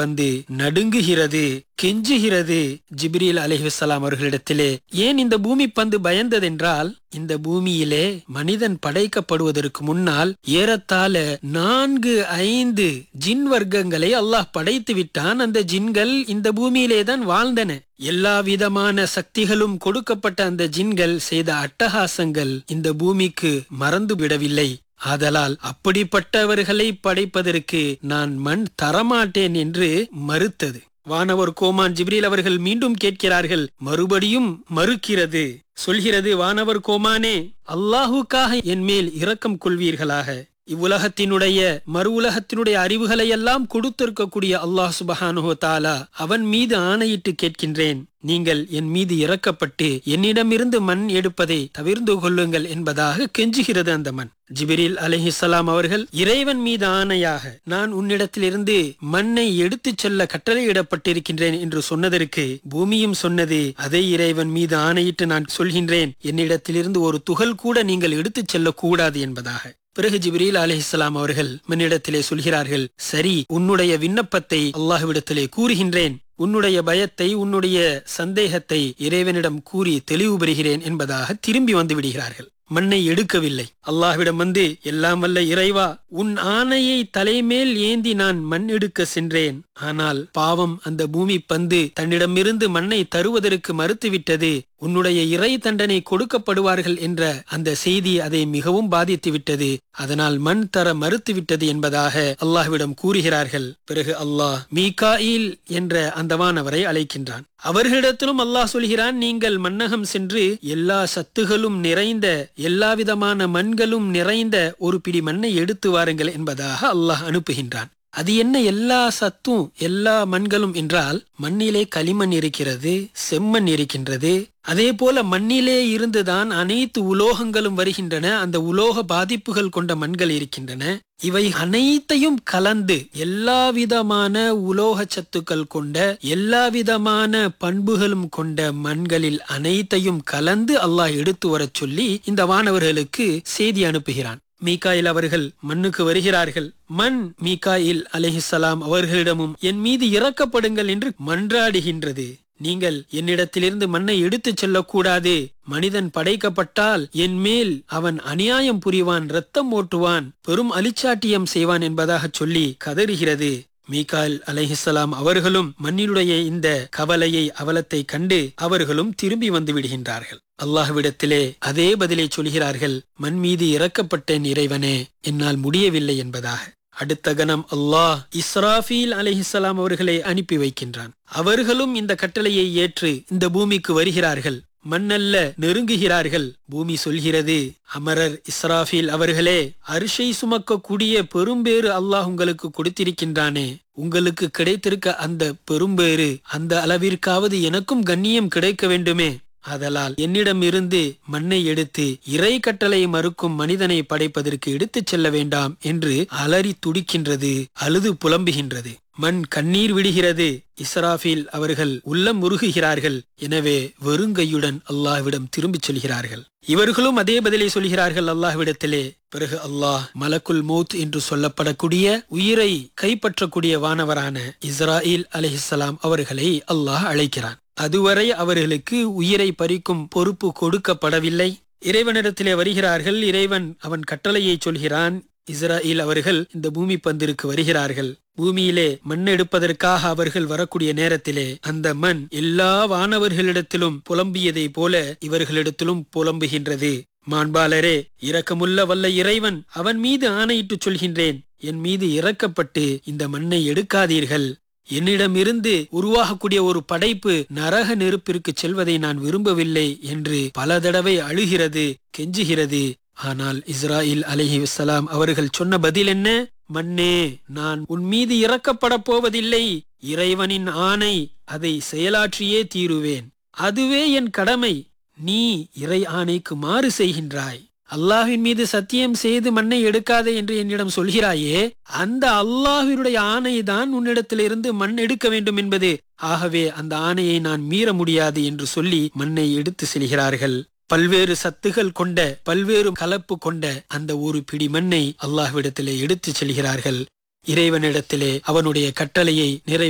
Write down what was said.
பந்து நடுங்குகிறது கெஞ்சுகிறது ஜிப்ரீல் அலைஹிஸ்ஸலாம் அவர்களிடத்திலே ஏன் இந்த பூமி பந்து பயந்ததென்றால் இந்த பூமியிலே மனிதன் படைக்கப்படுவதற்கு முன்னால் ஏறத்தாழ நான்கு ஐந்து ஜின் வர்க்கங்களை அல்லாஹ் படைத்து விட்டான் அந்த ஜின்கள் இந்த பூமியிலே தான் வாழ்ந்தன எல்லா விதமான சக்திகளும் கொடுக்கப்பட்ட அந்த ஜின்கள் செய்த அட்டகாசங்கள் இந்த பூமிக்கு மறந்து விடவில்லை ஆதலால் அப்படிப்பட்டவர்களை படைப்பதற்கு நான் மண் தரமாட்டேன் என்று மறுத்தது வானவர் கோமான் ஜிப்ரீல் அவர்கள் மீண்டும் கேட்கிறார்கள் மறுபடியும் மறுக்கிறது சொல்கிறது வானவர் கோமானே அல்லாஹுக்காக என் மேல் இரக்கம் கொள்வீர்களாக இவ்வுலகத்தினுடைய மறு உலகத்தினுடைய அறிவுகளை எல்லாம் கொடுத்திருக்கக்கூடிய அல்லாஹ் சுபஹானுஹோ தாலா அவன் மீது ஆணையிட்டு கேட்கின்றேன் நீங்கள் என் மீது இறக்கப்பட்டு என்னிடமிருந்து மண் எடுப்பதை தவிர்ந்து கொள்ளுங்கள் என்பதாக கெஞ்சுகிறது அந்த மண் ஜிபிரில் அலிஹிசலாம் அவர்கள் இறைவன் மீது ஆணையாக நான் உன்னிடத்திலிருந்து மண்ணை எடுத்துச் செல்ல கட்டளையிடப்பட்டிருக்கின்றேன் என்று சொன்னதற்கு பூமியும் சொன்னது அதை இறைவன் மீது ஆணையிட்டு நான் சொல்கின்றேன் என்னிடத்திலிருந்து ஒரு துகள் கூட நீங்கள் எடுத்துச் செல்லக்கூடாது என்பதாக பிறகு ஜிப்ரீல் அலிஹிஸ்லாம் அவர்கள் மன்னிடத்திலே சொல்கிறார்கள் சரி உன்னுடைய விண்ணப்பத்தை அல்லாஹ்விடத்திலே கூறுகின்றேன் உன்னுடைய பயத்தை உன்னுடைய சந்தேகத்தை இறைவனிடம் கூறி தெளிவு பெறுகிறேன் என்பதாக திரும்பி வந்து விடுகிறார்கள் மண்ணை எடுக்கவில்லை அல்லாஹ்விடம் வந்து எல்லாம் வல்ல இறைவா உன் ஆணையை தலைமேல் ஏந்தி நான் மண் எடுக்க சென்றேன் ஆனால் பாவம் அந்த பூமி பந்து தன்னிடமிருந்து மண்ணை தருவதற்கு மறுத்துவிட்டது உன்னுடைய இறை தண்டனை கொடுக்கப்படுவார்கள் என்ற அந்த செய்தி அதை மிகவும் பாதித்து விட்டது அதனால் மண் தர மறுத்து விட்டது என்பதாக அல்லாஹ்விடம் கூறுகிறார்கள் பிறகு அல்லாஹ் மீகாயில் என்ற அந்த வானவரை அழைக்கின்றான் அவர்களிடத்திலும் அல்லாஹ் சொல்கிறான் நீங்கள் மன்னகம் சென்று எல்லா சத்துகளும் நிறைந்த எல்லா விதமான மண்களும் நிறைந்த ஒரு பிடி மண்ணை எடுத்து வாருங்கள் என்பதாக அல்லாஹ் அனுப்புகின்றான் அது என்ன எல்லா சத்தும் எல்லா மண்களும் என்றால் மண்ணிலே களிமண் இருக்கிறது செம்மண் இருக்கின்றது அதே போல மண்ணிலே இருந்துதான் அனைத்து உலோகங்களும் வருகின்றன அந்த உலோக பாதிப்புகள் கொண்ட மண்கள் இருக்கின்றன இவை அனைத்தையும் கலந்து எல்லா விதமான உலோக சத்துக்கள் கொண்ட எல்லா விதமான பண்புகளும் கொண்ட மண்களில் அனைத்தையும் கலந்து அல்லாஹ் எடுத்து வரச் சொல்லி இந்த வானவர்களுக்கு செய்தி அனுப்புகிறான் மீகாயில் அவர்கள் மண்ணுக்கு வருகிறார்கள் மண் மீகாயில் அலிஹிசலாம் அவர்களிடமும் என் மீது இறக்கப்படுங்கள் என்று மன்றாடுகின்றது நீங்கள் என்னிடத்திலிருந்து மண்ணை எடுத்துச் செல்லக்கூடாது மனிதன் படைக்கப்பட்டால் என் மேல் அவன் அநியாயம் புரிவான் ரத்தம் ஓட்டுவான் பெரும் அலிச்சாட்டியம் செய்வான் என்பதாக சொல்லி கதறுகிறது மீகால் அலைஹிஸ்ஸலாம் அவர்களும் மண்ணினுடைய இந்த கவலையை அவலத்தை கண்டு அவர்களும் திரும்பி வந்து விடுகின்றார்கள் அல்லாஹ்விடத்திலே அதே பதிலை சொல்கிறார்கள் மண் மீது இறக்கப்பட்டேன் இறைவனே என்னால் முடியவில்லை என்பதாக அடுத்த கணம் அல்லாஹ் இஸ்ராஃபீல் அலிஹிஸ்லாம் அவர்களை அனுப்பி வைக்கின்றான் அவர்களும் இந்த கட்டளையை ஏற்று இந்த பூமிக்கு வருகிறார்கள் மண்ணல்ல நெருங்குகிறார்கள் பூமி சொல்கிறது அமரர் இஸ்ராஃபில் அவர்களே அரிசை சுமக்கக்கூடிய பெரும்பேறு அல்லாஹ் உங்களுக்கு கொடுத்திருக்கின்றானே உங்களுக்கு கிடைத்திருக்க அந்த பெரும்பேறு அந்த அளவிற்காவது எனக்கும் கண்ணியம் கிடைக்க வேண்டுமே அதலால் என்னிடம் இருந்து மண்ணை எடுத்து இறை கட்டளை மறுக்கும் மனிதனை படைப்பதற்கு எடுத்துச் செல்ல வேண்டாம் என்று அலறி துடிக்கின்றது அழுது புலம்புகின்றது மண் கண்ணீர் விடுகிறது இஸ்ராஃபில் அவர்கள் உள்ளம் உருகுகிறார்கள் எனவே வெறுங்கையுடன் அல்லாஹ்விடம் திரும்பிச் செல்கிறார்கள் இவர்களும் அதே பதிலை சொல்கிறார்கள் அல்லாஹ்விடத்திலே பிறகு அல்லாஹ் மலக்குல் மௌத் என்று சொல்லப்படக்கூடிய உயிரை கைப்பற்றக்கூடிய வானவரான இஸ்ராயில் அலிஹிஸ்லாம் அவர்களை அல்லாஹ் அழைக்கிறான் அதுவரை அவர்களுக்கு உயிரை பறிக்கும் பொறுப்பு கொடுக்கப்படவில்லை இறைவனிடத்திலே வருகிறார்கள் இறைவன் அவன் கட்டளையை சொல்கிறான் இஸ்ராயில் அவர்கள் இந்த பூமி பந்திற்கு வருகிறார்கள் பூமியிலே மண் எடுப்பதற்காக அவர்கள் வரக்கூடிய நேரத்திலே அந்த மண் எல்லா வானவர்களிடத்திலும் புலம்பியதை போல இவர்களிடத்திலும் புலம்புகின்றது மாண்பாளரே இரக்கமுள்ள வல்ல இறைவன் அவன் மீது ஆணையிட்டு சொல்கின்றேன் என் மீது இறக்கப்பட்டு இந்த மண்ணை எடுக்காதீர்கள் என்னிடமிருந்து உருவாகக்கூடிய ஒரு படைப்பு நரக நெருப்பிற்கு செல்வதை நான் விரும்பவில்லை என்று பல தடவை அழுகிறது கெஞ்சுகிறது ஆனால் இஸ்ராயில் அலஹி வசலாம் அவர்கள் சொன்ன பதில் என்ன மண்ணே நான் உன் மீது இறக்கப்பட போவதில்லை இறைவனின் ஆணை அதை செயலாற்றியே தீருவேன் அதுவே என் கடமை நீ இறை ஆணைக்கு மாறு செய்கின்றாய் அல்லாஹின் மீது சத்தியம் செய்து மண்ணை எடுக்காதே என்று என்னிடம் சொல்கிறாயே அந்த அல்லாஹினுடைய ஆணை தான் உன்னிடத்திலிருந்து மண் எடுக்க வேண்டும் என்பது ஆகவே அந்த ஆணையை நான் மீற முடியாது என்று சொல்லி மண்ணை எடுத்து செல்கிறார்கள் பல்வேறு சத்துகள் கொண்ட பல்வேறு கலப்பு கொண்ட அந்த ஒரு பிடி மண்ணை அல்லாஹ்விடத்திலே எடுத்து செல்கிறார்கள் இறைவனிடத்திலே அவனுடைய கட்டளையை நிறை